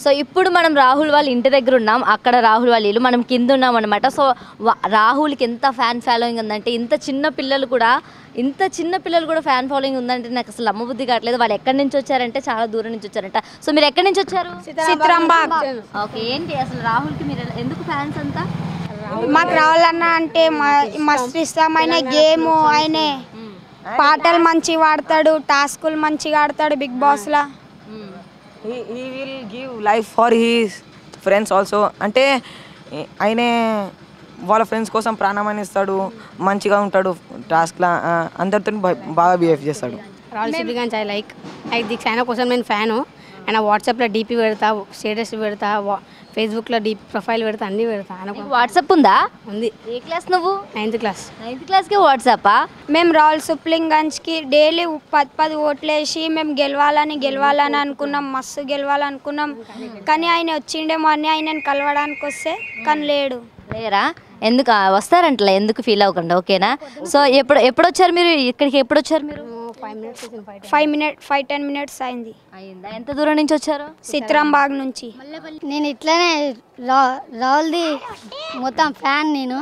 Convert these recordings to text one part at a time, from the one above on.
So ఇప్పుడు మనం రాహుల్ వాళ్ళ ఇంటి దగ్గర ఉన్నాం అక్కడ రాహుల్ వాళ్ళ ఇల్లు మనం కింద ఉన్నాం అనమాట సో వా- రాహుల్కి ఎంత ఫ్యాన్ ఫాలోయింగ్ ఉందంటే ఇంత చిన్న పిల్లలు కూడా ఇంత చిన్న పిల్లలు కూడా ఫ్యాన్ ఫాలోయింగ్ ఉందంటే నాకు అసలు నమ్మబుద్ధి కావట్లేదు వాళ్ళు ఎక్కడి నుంచి వచ్చారంటే చాలా దూరం నుంచి వచ్చారంట సో మీరు ఎక్కడి నుంచి వచ్చారు చిత్రంబాగ్ ఓకే ఏంటి అసలు రాహుల్కి మీరు ఎలా- ఎందుకు ఫ్యాన్స్ అంతా మాకు రావాలన్న అంటే మ- మస్తు ఇష్టమైన గేమ్ ఆయనే పాటలు మంచి పాడతాడు టాస్కులు మంచిగా ఆడతాడు బిగ్ బాస్ లా he, he will give life for his friends also అంటే ఏ- ఆయనే వాళ్ళ ఫ్రెండ్స్ కోసం ప్రాణం ఇస్తాడు మంచిగా ఉంటాడు టాస్క్లా అందరితో బాగా బిహేవ్ చేస్తాడు Rahul Sipligunj I like like Deeksha ఆయన కోసం నేను ఫ్యాను ఆయన వాట్సాప్లో డీపీ పెడతా స్టేటస్ పెడతా వా- ఫేస్బుక్లో డీపీ ప్రొఫైల్ పెడతా అన్నీ పెడతా ఆయన నీకు వాట్సాప్ ఉందా ఉంది ఏ క్లాస్ నువ్వు నైన్త్ క్లాస్ నైన్త్ క్లాస్కే వాట్సాపా మేము రాయల్ సుప్లింగంజ్కి డైలీ పది పది ఓట్లేసి మేము గెలవాలని గెలవాలని అనుకున్నాం మస్తు గెలవాలనుకున్నాం కానీ ఆయన వచ్చిండేమో అని ఆయనను కలవడానికి వస్తే కానీ లేడు లేరా ఎందుకు ఆ, వస్తారంటలే ఎందుకు ఫీల్ అవ్వకుండా ఓకేనా సో ఎప్పుడు ఎప్పుడు వచ్చారు మీరు ఇక్కడికి ఎప్పుడు వచ్చారు మీరు five minutes five five minute five ten minutes అయింది అయిందా ఎంత దూరం నుంచి వచ్చారు చిత్రంబాగ్ నుంచి నేను ఇట్లనే రా రాహుల్ది మొత్తం ఫ్యాన్ నేను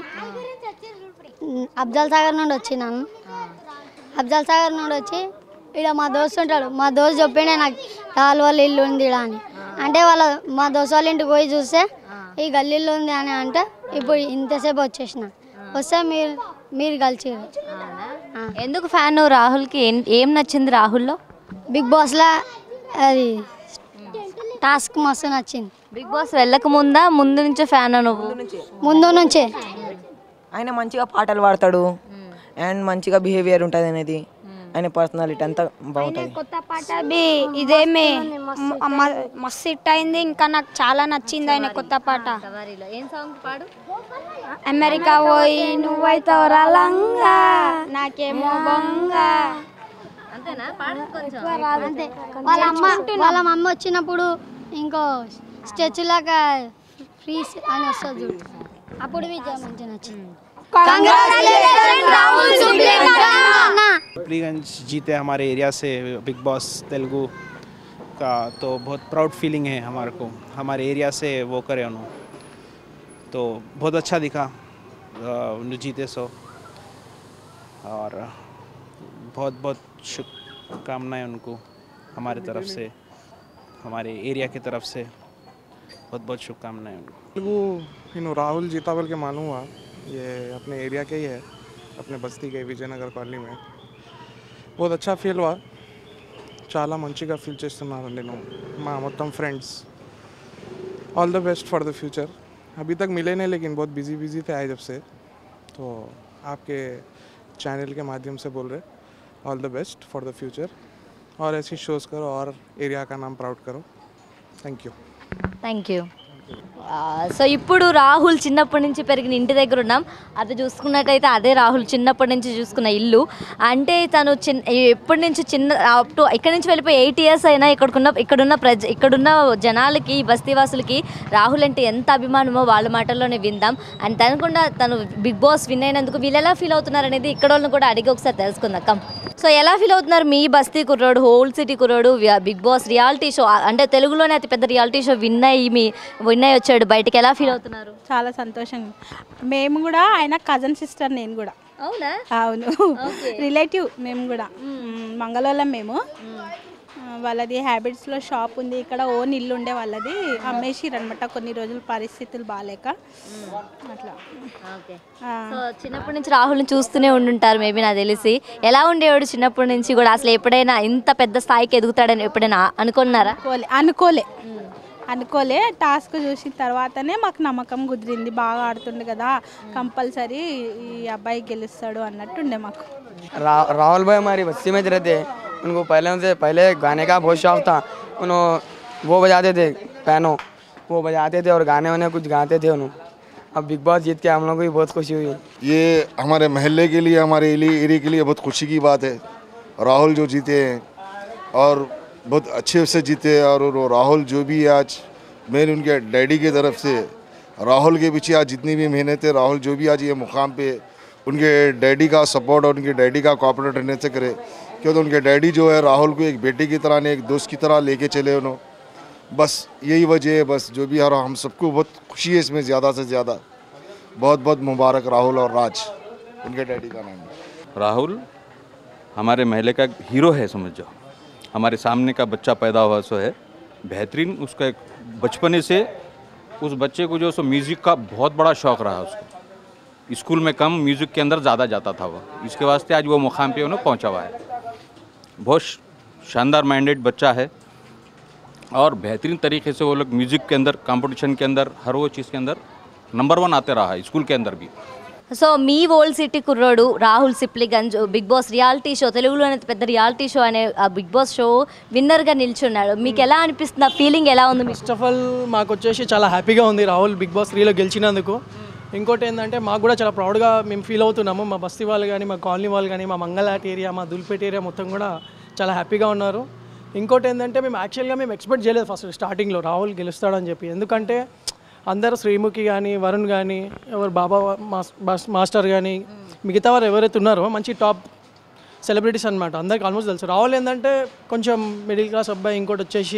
అఫ్జల్ సాగర్ నుండి వచ్చినాను అఫ్జల్ సాగర్ నుండి వచ్చి ఇక్కడ మా దోస్తు ఉంటాడు మా దోస్తు చెప్పిండే నాకు రాహుల్ వాళ్ళ ఇల్లు ఉంది ఈడ అని అంటే వాళ్ళ మా దోస్తు వాళ్ళ ఇంటికి పోయి చూస్తే ఈ గల్లీలో ఉంది అని అంటే ఇప్పుడు ఇంతసేపు వచ్చేసిన వస్తే మీరు మీరు కలిసిరు ఎందుకు ఫ్యాన్ రాహుల్కి ఏం ఏం నచ్చింది రాహుల్లో బిగ్ బాస్లో అది టాస్క్ మస్తు నచ్చింది బిగ్ బాస్ వెళ్ళక ముందా ముందు నుంచే ఫ్యాన్ నువ్వు ముందు నుంచే ఆయన మంచిగా పాటలు పాడతాడు అండ్ మంచిగా బిహేవియర్ ఉంటుంది అనేది ఆయన పర్సనాలిటీ అంతా బాగుంటుంది కొత్త పాట బి ఇదేమే మ- మ- మస్తు హిట్ అయింది ఇంకా నాకు చాలా నచ్చింది ఆయన కొత్త పాట సవారీలో ఏం సాంగ్ పాడు అమెరికా పోయి నువ్వైతావు రంగా నాకేమో బొంగా అంతేనా పాడు కొంచెం అంతే వాళ్ళ అమ్మ వాళ్ళ మమ్మ వచ్చినప్పుడు ఇంకో స్టెచ్ లాగా ఫ్రీస్ అని వస్తుంది చూడు అప్పుడు విజయం మంచిగా నచ్చింది सुप्रीगंज जीते हमारे एरिया से बिग बॉस तेलुगु का तो बहुत प्राउड फीलिंग है हमारे को हमारे एरिया से वो करे उन्होंने तो बहुत अच्छा दिखा अ, उन्हें जीते सो और बहुत बहुत शुभकामनाएं उनको हमारे तरफ से हमारे एरिया की तरफ से बहुत बहुत शुभकामनाएं उनको तेलुगु इन राहुल जीता बोल के मालूम हुआ ये अपने एरिया के ही है अपने बस्ती के విజయనగర్ కాలనీ में बहुत अच्छा फील हुआ చాలా మంచిగా ఫీల్ చేస్తున్నాను నేను మా మొత్తం friends all the best for the future अभी तक मिले नहीं लेकिन बहुत बिजी बिजी थे आए जब से तो आपके चैनल के माध्यम से बोल रहे all the best for the future और ऐसी शोज़ करो और एरिया का नाम प्राउड करो thank you thank you so ఇప్పుడు రాహుల్ చిన్నప్పటి నుంచి పెరిగిన ఇంటి దగ్గర ఉన్నాం అది చూసుకున్నట్టయితే అదే రాహుల్ చిన్నప్పటి నుంచి చూసుకున్న ఇల్లు అంటే తను చిన్న ఎప్పటి నుంచి చిన్న అప్ టు ఇక్కడి నుంచి వెళ్ళిపోయి ఎయిట్ ఇయర్స్ అయినా ఇక్కడికున్న ఇక్కడున్న ప్రజ ఇక్కడున్న జనాలకి బస్తీవాసులకి రాహుల్ అంటే ఎంత అభిమానమో వాళ్ళ మాటల్లోనే విందాం అండ్ తనకుండా తను బిగ్ బాస్ విన్ అయినందుకు వీళ్ళు ఎలా ఫీల్ అవుతున్నారు అనేది ఇక్కడ వాళ్ళని కూడా అడిగి ఒకసారి తెలుసుకుందాం కమ్ సో ఎలా ఫీల్ అవుతున్నారు మీ బస్తీ కుర్రోడు హోల్ సిటీ కుర్రోడు వి- బిగ్ బాస్ రియాలిటీ షో అంటే తెలుగులోనే అతి పెద్ద రియాలిటీ షో విన్ అయ్యి మీ విన్ అయ్యి వచ్చాడు బయటికి ఎలా ఫీల్ అవుతున్నారు చాలా సంతోషంగా మేము కూడా ఆయన కజన్ సిస్టర్ నేను కూడా అవునా అవును రిలేటివ్ మేము కూడా మ్, మంగళవారం మేము ఆ, వాళ్ళది హ్యాబిట్స్లో షాప్ ఉంది ఇక్కడ ఓన్ ఇల్లు ఉండే వాళ్ళది అమ్మేసిరు అనమాట కొన్ని రోజులు పరిస్థితులు బాగాలేక అట్లా ఓకే ఆ, సో చిన్నప్పటి నుంచి రాహుల్ని చూస్తూనే ఉండుంటారు మేబీ నాకు తెలిసి ఎలా ఉండేవాడు చిన్నప్పటి నుంచి కూడా అసలు ఎప్పుడైనా ఇంత పెద్ద స్థాయికి ఎదుగుతాడని ఎప్పుడైనా అనుకున్నారా అనుకోలే అనుకోలే అనుకోలే టాస్క్ చూసిన తర్వాతనే మాకు నమ్మకం కుదిరింది బాగా ఆడుతుండే కదా కంపల్సరీ ఈ అబ్బాయి గెలుస్తాడు అన్నట్టుండే మాకు रा, राहुल भाई हमारी बस्ती में रहते हैं उनको पहले से पहले गाने का बहुत शौक था उन्होंने वो बजाते थे पैनो वो बजाते थे और गाने वाने कुछ गाते थे उन्होंने अब बिग बॉस जीत के हम लोग को भी बहुत खुशी हुई ये हमारे महल्ले के लिए हमारे एली- एरिया के लिए बहुत खुशी की बात है राहुल जो जीते हैं और बहुत अच्छे से जीते हैं और वो राहुल जो भी आज मैंने उनके डैडी की तरफ से राहुल के पीछे आज जितनी भी मेहनत है राहुल जो भी आज ये मुकाम पे उनके डैडी का सपोर्ट और उनके डैडी का कॉपरेट रहने से करे क्योंकि उनके डैडी जो है राहुल को एक बेटे की तरह ने एक दोस्त की तरह लेके चले उन्होंने बस यही वजह है बस जो भी है और हम सबको बहुत खुशी है इसमें ज़्यादा से ज़्यादा बहुत बहुत मुबारक राहुल और राज उनके डैडी का नाम है राहुल हमारे महल्ले का एक हीरो है समझ जाओ हमारे सामने का बच्चा पैदा हुआ सो है बेहतरीन उसका एक बचपने से उस बच्चे को जो सो म्यूज़िक का बहुत बड़ा शौक़ रहा उसको स्कूल में कम म्यूज़िक के अंदर ज़्यादा जाता था वो इसके वास्ते आज वो मुकाम पे उन्हें पहुंचा हुआ है बहुत शानदार माइंडेड बच्चा है और बेहतरीन तरीके से वो लोग म्यूज़िक के अंदर कंपटीशन के अंदर हर वो चीज़ के अंदर नंबर वन आते रहा है स्कूल के अंदर भी సో మీ ఓల్డ్ సిటీ కుర్రోడు Rahul Sipligunj big boss reality show తెలుగులోనే పెద్ద రియాలిటీ షో అనే ఆ బిగ్ బాస్ షో విన్నర్గా నిల్చున్నాడు మీకు ఎలా అనిపిస్తుంది ఆ ఫీలింగ్ ఎలా ఉంది మీకు ఫస్ట్ ఆఫ్ ఆల్ మాకు వచ్చేసి చాలా హ్యాపీగా ఉంది రాహుల్ బిగ్ బాస్ త్రీలో గెలిచినందుకు ఇంకోటి ఏంటంటే మాకు కూడా చాలా ప్రౌడ్గా మేము ఫీల్ అవుతున్నాము మా బస్తీ వాళ్ళు కానీ మా కాలనీ వాళ్ళు కానీ మా మంగళాట్ ఏరియా మా దుల్పేట ఏరియా మొత్తం కూడా చాలా హ్యాపీగా ఉన్నారు ఇంకోటి ఏంటంటే మేము యాక్చువల్గా మేము ఎక్స్పెక్ట్ చేయలేదు ఫస్ట్ స్టార్టింగ్లో రాహుల్ గెలుస్తాడని చెప్పి ఎందుకంటే అందరూ శ్రీముఖి కానీ వరుణ్ కానీ ఎవరు బాబా మాస్- మాస్- మాస్టర్ కానీ మిగతా వారు ఎవరైతే ఉన్నారో మంచి టాప్ సెలబ్రిటీస్ అనమాట అందరికి ఆల్మోస్ట్ తెలుసు రాహుల్ ఏంటంటే కొంచెం మిడిల్ క్లాస్ అబ్బాయి ఇంకోటి వచ్చేసి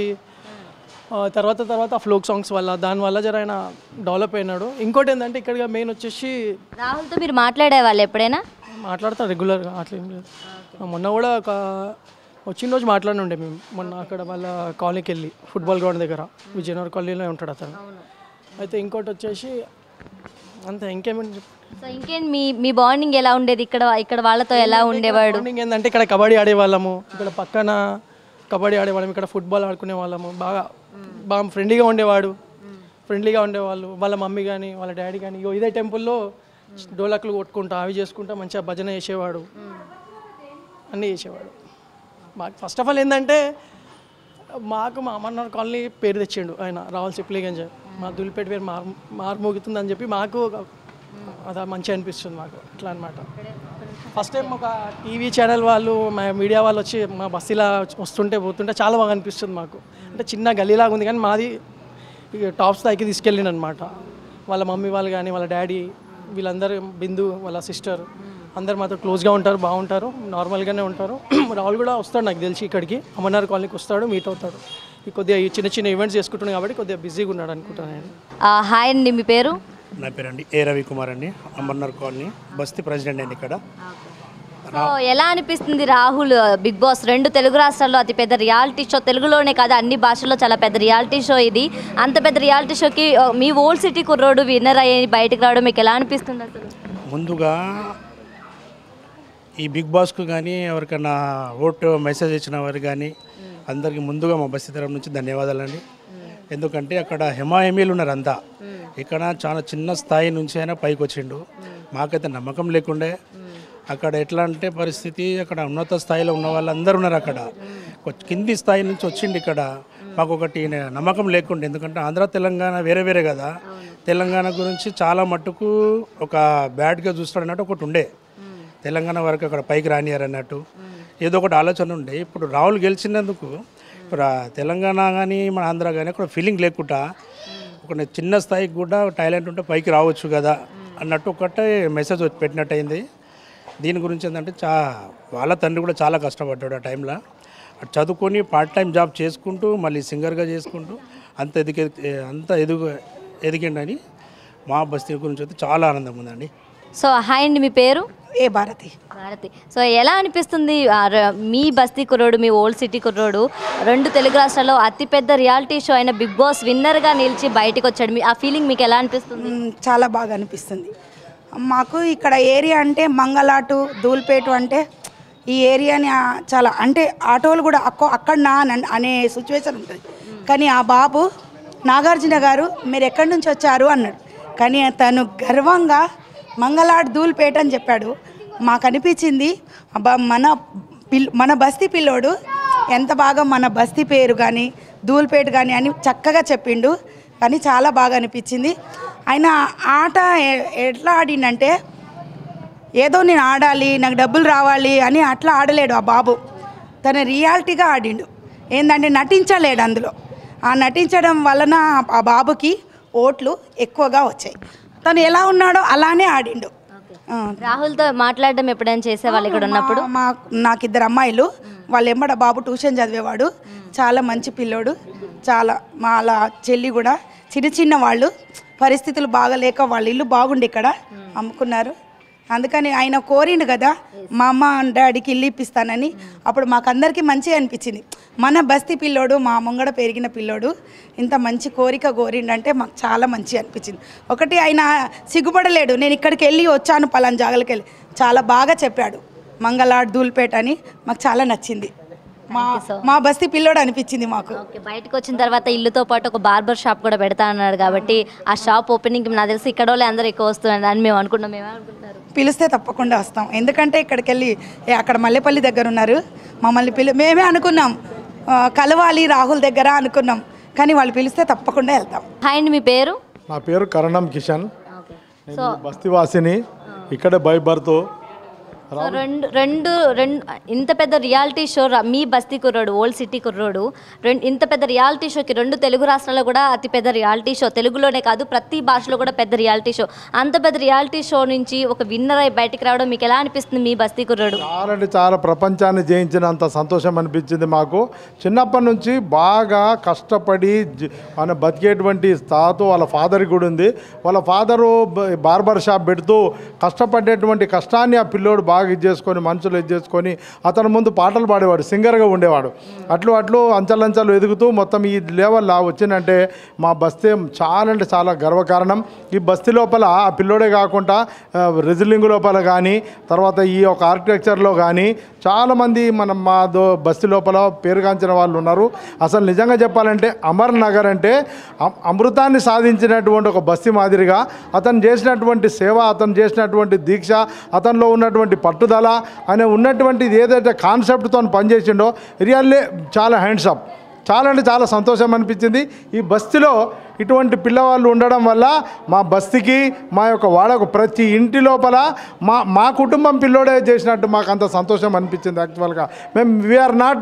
ఆ, తర్వాత తర్వాత ఫ్లోక్ సాంగ్స్ వల్ల దానివల్ల జర ఆయన డెవలప్ అయినాడు ఇంకోటి ఏంటంటే ఇక్కడ మెయిన్ వచ్చేసి రాహుల్తో మీరు మాట్లాడే వాళ్ళు ఎప్పుడైనా మాట్లాడతా రెగ్యులర్గా అట్లా ఏం లేదు ఆ, మొన్న కూడా ఒక వచ్చిన రోజు మాట్లాడి ఉండే మేము మొన్న అక్కడ వాళ్ళ కాలనీకి వెళ్ళి ఫుట్బాల్ గ్రౌండ్ దగ్గర విజయనగర్ కాలనీలో ఉంటాడు అతను అయితే ఇంకోటి వచ్చేసి అంతే ఇంకేమైనా చెప్ప- సో ఇంకేంటి మీ మీ బాండింగ్ ఎలా ఉండేది ఇక్కడ ఇక్కడ వాళ్ళతో ఎలా ఉండేవాడు బాండింగ్ ఏంటంటే ఇక్కడ కబడ్డీ ఆడేవాళ్ళము ఇక్కడ పక్కన కబడ్డీ ఆడేవాళ్ళం ఇక్కడ ఫుట్బాల్ ఆడుకునే వాళ్ళము బాగా బాగా ఫ్రెండ్లీగా ఉండేవాడు ఫ్రెండ్లీగా ఉండేవాళ్ళు వాళ్ళ మమ్మీ కానీ వాళ్ళ డాడీ కానీ ఇగో ఇదే టెంపుల్లో డోలకులు కొట్టుకుంటా అవి చేసుకుంటా మంచిగా భజన చేసేవాడు అన్నీ చేసేవాడు మాకు ఫస్ట్ ఆఫ్ ఆల్ ఏంటంటే మాకు మా అమ్మన్నారు కాలనీ పేరు తెచ్చిండు ఆయన రాహుల్ సిప్లిగంజ్ మా దులిపేట పేరు మార్ మారుమోగుతుంది అని చెప్పి మాకు ఒక- అది మంచిగా అనిపిస్తుంది మాకు అట్లా అనమాట ఫస్ట్ టైం ఒక టీవీ ఛానల్ వాళ్ళు మా మీడియా వాళ్ళు వచ్చి మా బస్సులా వస్తుంటే పోతుంటే చాలా బాగా అనిపిస్తుంది మాకు అంటే చిన్న గల్లీలాగా ఉంది కానీ మాది ఇక టాప్ స్థాయికి తీసుకెళ్ళిండు అనమాట వాళ్ళ మమ్మీ వాళ్ళు కానీ వాళ్ళ డాడీ వీళ్ళందరూ బిందు వాళ్ళ సిస్టర్ అందరు మాతో క్లోజ్గా ఉంటారు బాగుంటారు నార్మల్గానే ఉంటారు రాహుల్ కూడా వస్తాడు నాకు తెలిసి ఇక్కడికి అమర్నాథ్ కాలనీకి వస్తాడు మీట్ అవుతాడు ఈ కొద్దిగా ఈ చిన్న చిన్న ఈవెంట్స్ చేసుకుంటున్నాడు కాబట్టి కొద్దిగా బిజీగా ఉన్నాడు అనుకుంటాను నేను ఆ, హాయ్ అండి మీ పేరు నా పేరు అండి ఏ రవికుమార్ అండి అమర్నర్ కాలనీ బస్తీ ప్రెసిడెంట్ అండి ఇక్కడ సో ఎలా అనిపిస్తుంది రాహుల్ బిగ్ బాస్ రెండు తెలుగు రాష్ట్రాల్లో అతి పెద్ద రియాలిటీ షో తెలుగులోనే కాదు అన్ని భాషల్లో చాలా పెద్ద రియాలిటీ షో ఇది అంత పెద్ద రియాలిటీ షోకి ఆ, మీ ఓల్డ్ సిటీ కుర్రోడు విన్నర్ అయ్యి బయటకు రావడం మీకు ఎలా అనిపిస్తుంది అసలు ముందుగా ఈ బిగ్ బాస్కు కానీ ఎవరికైనా ఓటు మెసేజ్ ఇచ్చిన వారు కానీ అందరికీ ముందుగా మా బస్తీ తరపు నుంచి ధన్యవాదాలండి ఎందుకంటే అక్కడ హిమాయమీలు ఉన్నారు అంతా ఇక్కడ చాలా చిన్న స్థాయి నుంచి అయినా పైకి వచ్చిండు మాకైతే నమ్మకం లేకుండే అక్కడ ఎట్లా అంటే పరిస్థితి అక్కడ ఉన్నత స్థాయిలో ఉన్న వాళ్ళందరూ ఉన్నారు అక్కడ కొ- కింది స్థాయి నుంచి వచ్చిండు ఇక్కడ మాకు ఒకటి నమ్మకం లేకుండే ఎందుకంటే ఆంధ్ర తెలంగాణ వేరే వేరే కదా తెలంగాణ గురించి చాలా మట్టుకు ఒక బ్యాడ్గా చూస్తాడు అన్నట్టు ఒకటి ఉండే తెలంగాణ వరకు అక్కడ పైకి రానియారు అన్నట్టు ఏదో ఒకటి ఆలోచన ఉండే ఇప్పుడు రాహుల్ గెలిచినందుకు ఇప్పుడు ఆ తెలంగాణ కానీ మన ఆంధ్ర కానీ అక్కడ ఫీలింగ్ లేకుండా ఒక చిన్న స్థాయికి కూడా టాలెంట్ ఉంటే పైకి రావచ్చు కదా అన్నట్టు ఒకటే మెసేజ్ వచ్చి పెట్టినట్టు అయింది దీని గురించి ఏంటంటే చా వాళ్ళ తండ్రి కూడా చాలా కష్టపడ్డాడు ఆ టైంలో అటు చదువుకొని పార్ట్ టైం జాబ్ చేసుకుంటూ మళ్ళీ సింగర్గా చేసుకుంటూ అంత ఎదిగే అంత ఎదుగు ఎదిగిండని మా బస్తీ గురించి అయితే చాలా ఆనందం ఉందండి సో హాయ్ అండి మీ పేరు ఏ భారతి భారతి సో ఎలా అనిపిస్తుంది ఆ ర- మీ బస్తీ కుర్రోడు మీ ఓల్డ్ సిటీ కుర్రోడు రెండు తెలుగు రాష్ట్రాల్లో అతిపెద్ద రియాలిటీ షో అయిన బిగ్ బాస్ విన్నర్గా నిలిచి బయటకు వచ్చాడు మీ ఆ ఫీలింగ్ మీకు ఎలా అనిపిస్తుంది మ్, చాలా బాగా అనిపిస్తుంది మాకు ఇక్కడ ఏరియా అంటే మంగళాటు ధూల్పేట అంటే ఈ ఏరియాని ఆ, చాలా అంటే ఆటోలు కూడా అక్క అక్కడ నా అన- అనే సిచ్యువేషన్ ఉంటుంది కానీ ఆ బాబు నాగార్జున గారు మీరు ఎక్కడి నుంచి వచ్చారు అన్నాడు కానీ తను గర్వంగా మంగళాట్ ధూల్పేట అని చెప్పాడు మాకు అనిపించింది అబ్బా మన పిల్ మన బస్తీ పిల్లోడు ఎంత బాగా మన బస్తీ పేరు కానీ ధూల్పేట కానీ అని చక్కగా చెప్పిండు కానీ చాలా బాగా అనిపించింది ఆయన ఆట ఎ- ఎట్లా ఆడిండంటే ఏదో నేను ఆడాలి నాకు డబ్బులు రావాలి అని అట్లా ఆడలేడు ఆ బాబు తన రియాలిటీగా ఆడిండు ఏంటంటే నటించలేడు అందులో ఆ నటించడం వలన ఆ బాబుకి ఓట్లు ఎక్కువగా వచ్చాయి తను ఎలా ఉన్నాడో అలానే ఆడిండు ఆ. రాహుల్తో మాట్లాడడం ఎప్పుడైనా చేసేవాళ్ళు ఇక్కడ ఉన్నప్పుడు మా నాకు ఇద్దరు అమ్మాయిలు వాళ్ళు ఎమ్మడ బాబు ట్యూషన్ చదివేవాడు చాలా మంచి పిల్లోడు చాలా మా అలా చెల్లి కూడా చిన్న చిన్న వాళ్ళు పరిస్థితులు బాగలేక వాళ్ళ ఇల్లు బాగుండి ఇక్కడ అమ్ముకున్నారు అందుకని ఆయన కోరిండు కదా మా అమ్మ డాడీకి ఇల్లు ఇప్పిస్తానని అప్పుడు మాకందరికీ మంచిగా అనిపించింది మన బస్తీ పిల్లోడు మా ముంగడ పెరిగిన పిల్లోడు ఇంత మంచి కోరిక కోరిండంటే మాకు చాలా మంచి అనిపించింది ఒకటి ఆయన సిగ్గుపడలేడు నేను ఇక్కడికి వెళ్ళి వచ్చాను పలానా జాగలకి వెళ్ళి చాలా బాగా చెప్పాడు మంగళాడ్ దూల్పేట అని మాకు చాలా నచ్చింది మా మా బస్తీ పిల్లోడు అనిపించింది మాకు ఓకే బయటకు వచ్చిన తర్వాత ఇల్లుతో పాటు ఒక బార్బర్ షాప్ కూడా పెడతా అన్నాడు కాబట్టి ఆ షాప్ ఓపెనింగ్ నాకు తెలిసి ఇక్కడ వాళ్ళే అందరూ ఎక్కువ వస్తున్నారు అని మేము అనుకున్నాం మేము అనుకుంటున్నారు పిలిస్తే తప్పకుండా వస్తాం ఎందుకంటే ఇక్కడికి వెళ్ళి ఏ, అక్కడ మల్లెపల్లి దగ్గర ఉన్నారు మమ్మల్ని పిలి మేమే అనుకున్నాం ఆ, కలవాలి రాహుల్ దగ్గర అనుకున్నాం కానీ వాళ్ళు పిలిస్తే తప్పకుండా వెళ్తాం హాయ్ అండి మీ పేరు నా పేరు కరణం కిషన్ నేను సో బస్తివాసిని ఇక్కడే బై బర్త్ సో రెండు రెండు రెండు ఇంత పెద్ద రియాలిటీ షో రా- మీ బస్తీ కుర్రోడు ఓల్డ్ సిటీ కుర్రోడు రెండు ఇంత పెద్ద రియాలిటీ షోకి రెండు తెలుగు రాష్ట్రాల్లో కూడా అతి పెద్ద రియాలిటీ షో తెలుగులోనే కాదు ప్రతి భాషలో కూడా పెద్ద రియాలిటీ షో అంత పెద్ద రియాలిటీ షో నుంచి ఒక విన్నర్ అయి బయటికి రావడం మీకు ఎలా అనిపిస్తుంది మీ బస్తీ కుర్రోడు చాలా అంటే చాలా ప్రపంచాన్ని జయించినంత సంతోషం అనిపించింది మాకు చిన్నప్పటి నుంచి బాగా కష్టపడి జ- మన బతికేటువంటి తాత వాళ్ళ ఫాదర్ కూడా ఉంది వాళ్ళ ఫాదరు బ- బార్బర్ షాప్ పెడుతూ కష్టపడేటువంటి కష్టాన్ని ఆ పిల్లోడు బాగా ఇది చేసుకొని మనుషులు ఇది చేసుకొని అతను ముందు పాటలు పాడేవాడు సింగర్గా ఉండేవాడు అట్లు అట్లు అంచలంచలు ఎదుగుతూ మొత్తం ఈ లెవెల్లో వచ్చిందంటే మా బస్తీ చాలా అంటే చాలా గర్వకారణం ఈ బస్తీ లోపల ఆ పిల్లోడే కాకుండా ఆ, రెజ్లింగ్ లోపల కానీ తర్వాత ఈ యొక్క ఆర్కిటెక్చర్లో కానీ చాలామంది మన మా దో బస్తీ లోపల పేరుగాంచిన వాళ్ళు ఉన్నారు అసలు నిజంగా చెప్పాలంటే అమర్ నగర్ అంటే అమ్- అమృతాన్ని సాధించినటువంటి ఒక బస్తీ మాదిరిగా అతను చేసినటువంటి సేవ అతను చేసినటువంటి దీక్ష అతనిలో ఉన్నటువంటి పట్టుదల అనే ఉన్నటువంటి ఏదైతే కాన్సెప్ట్తో పనిచేసిండో రియల్లీ చాలా హ్యాండ్సప్ చాలా అంటే చాలా సంతోషం అనిపించింది ఈ బస్తీలో ఇటువంటి పిల్లవాళ్ళు ఉండడం వల్ల మా బస్తీకి మా యొక్క వాడకు ప్రతి ఇంటి లోపల మా మా కుటుంబం పిల్లోడే చేసినట్టు మాకు అంత సంతోషం అనిపించింది యాక్చువల్గా మేము వీఆర్ నాట్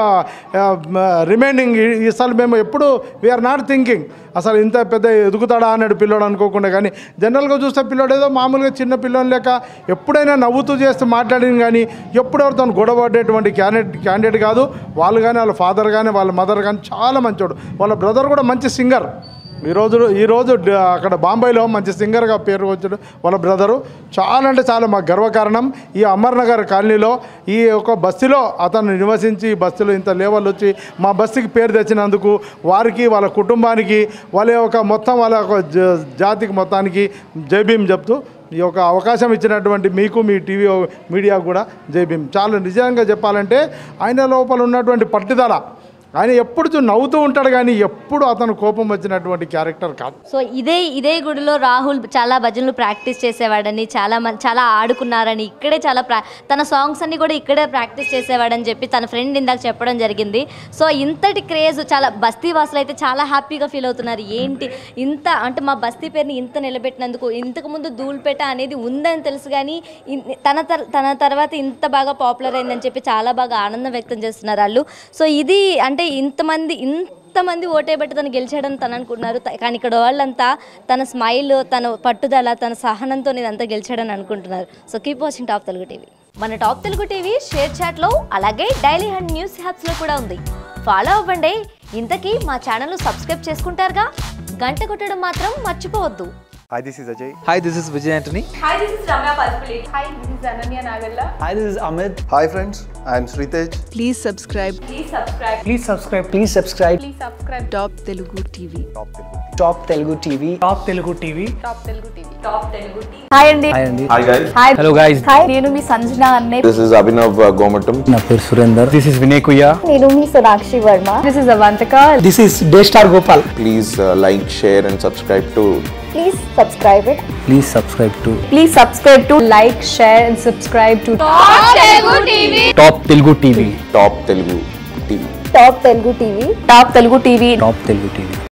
రిమైనింగ్ అసలు మేము ఎప్పుడు వీఆర్ నాట్ థింకింగ్ అసలు ఇంత పెద్ద ఎదుగుతాడా అన్నాడు పిల్లోడు అనుకోకుండా కానీ జనరల్గా చూస్తే పిల్లోడు ఏదో మామూలుగా చిన్న పిల్లోని లేక ఎప్పుడైనా నవ్వుతూ చేస్తూ మాట్లాడింది కానీ ఎప్పుడెవరితో గొడవ పడేటువంటి క్యాండిడేట్ క్యాండిడేట్ కాదు వాళ్ళు కానీ వాళ్ళ ఫాదర్ కానీ వాళ్ళ మదర్ కానీ చాలా మంచోడు వాళ్ళ బ్రదర్ కూడా మంచి సింగర్ ఈరోజు ఈరోజు డ- అక్కడ బాంబేలో మంచి సింగర్గా పేరు వచ్చాడు వాళ్ళ బ్రదరు చాలా అంటే చాలా మాకు గర్వకారణం ఈ అమర్నగర్ కాలనీలో ఈ ఒక బస్తీలో అతను నివసించి ఈ బస్తీలో ఇంత లెవెల్ వచ్చి మా బస్తీకి పేరు తెచ్చినందుకు వారికి వాళ్ళ కుటుంబానికి వాళ్ళ యొక్క మొత్తం వాళ్ళ యొక్క జ- జాతికి మొత్తానికి జై భీమ్ చెప్తూ ఈ యొక్క అవకాశం ఇచ్చినటువంటి మీకు మీ టీవీ మీడియా కూడా జై భీమ్ చాలా నిజంగా చెప్పాలంటే ఆయన లోపల ఉన్నటువంటి పట్టుదల ఆయన ఎప్పుడు చూ- నవ్వుతూ ఉంటాడు కానీ ఎప్పుడు అతను కోపం వచ్చినటువంటి క్యారెక్టర్ కాదు సో ఇదే ఇదే గుడిలో రాహుల్ చాలా భజనలు ప్రాక్టీస్ చేసేవాడని చాలా మంది చాలా ఆడుకున్నారని ఇక్కడే చాలా ప్రా తన సాంగ్స్ అన్ని కూడా ఇక్కడే ప్రాక్టీస్ చేసేవాడని చెప్పి తన ఫ్రెండ్ ఇందాక చెప్పడం జరిగింది సో ఇంతటి క్రేజ్ చాలా బస్తీ వాసులు అయితే చాలా హ్యాపీగా ఫీల్ అవుతున్నారు ఏంటి ఇంత అంటే మా బస్తీ పేరుని ఇంత నిలబెట్టినందుకు ఇంతకు ముందు ధూళిపేట అనేది ఉందని తెలుసు కానీ ఇన్- తన తర్- తన తర్వాత ఇంత బాగా పాపులర్ అయిందని చెప్పి చాలా బాగా ఆనందం వ్యక్తం చేస్తున్నారు వాళ్ళు సో ఇది అంటే ఇంతమంది ఇంతమంది ఓటేబట్టి తను గెలిచాడని తను అనుకుంటున్నారు త- కానీ ఇక్కడ వాళ్ళంతా తన స్మైల్ తన పట్టుదల తన సహనంతో ఇదంతా గెలిచాడని అనుకుంటున్నారు so keep watching top Telugu TV మన టాప్ తెలుగు టీవీ షేర్ చాట్లో అలాగే డైలీ హండ్ న్యూస్ హ్యాప్స్లో కూడా ఉంది ఫాలో అవ్వండి ఇంతకీ మా ఛానల్ సబ్స్క్రైబ్ చేసుకుంటారుగా గంట కొట్టడం మాత్రం మర్చిపోవద్దు Hi, this is Ajay. Hi, this is Vijay Anthony. Hi, this is Ramya Palpulate. Hi, this is Ananya Nagalla. Hi, this is Amit. Hi friends, I am Sritej. Please subscribe. Please subscribe. Please subscribe. Please subscribe. Please subscribe. Top Telugu TV. Top Telugu TV. Top Telugu TV. Top Telugu TV. Top Telugu TV. Hi అండి Hi, Andy. Hi guys. Hi Hello, guys. Hi నేను మీ సంజన అన్నే This is Abhinav uh, Gomatam. నా పేరు Surender this is Vinay కుయ్యా నేను మీ Sonakshi Varma this is Avantika this is day star Gopal Please uh, like, share, and subscribe to please subscribe it please subscribe to please subscribe to like share and subscribe to top Telugu TV top Telugu TV Top Telugu TV. Top Telugu TV top Telugu TV top Telugu TV